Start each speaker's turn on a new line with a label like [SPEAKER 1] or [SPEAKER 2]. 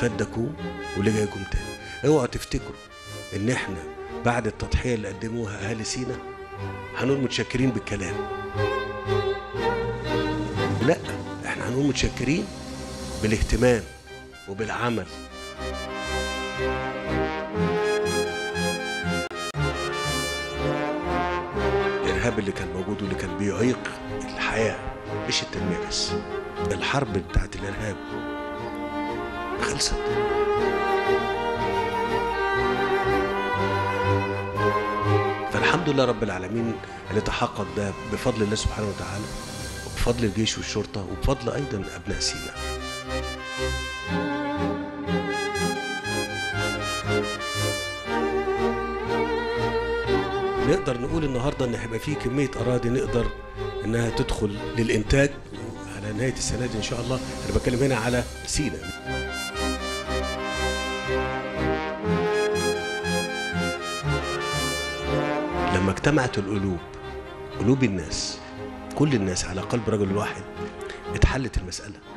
[SPEAKER 1] فات ده كوم واللي جاي كوم تاني اوعوا تفتكروا ان احنا بعد التضحيه اللي قدموها اهالي سينا هنقول متشكرين بالكلام لا احنا هنقول متشكرين بالاهتمام وبالعمل الارهاب اللي كان موجود واللي كان بيعيق الحياه مش التنميه بس الحرب بتاعت الارهاب خلصت فالحمد لله رب العالمين اللي تحقق ده بفضل الله سبحانه وتعالى وبفضل الجيش والشرطه وبفضل ايضا ابناء سيناء نقدر نقول النهارده ان هيبقى في كميه اراضي نقدر انها تدخل للانتاج على نهايه السنه دي ان شاء الله انا بتكلم هنا على سيناء لما اجتمعت القلوب قلوب الناس كل الناس على قلب رجل واحد اتحلت المساله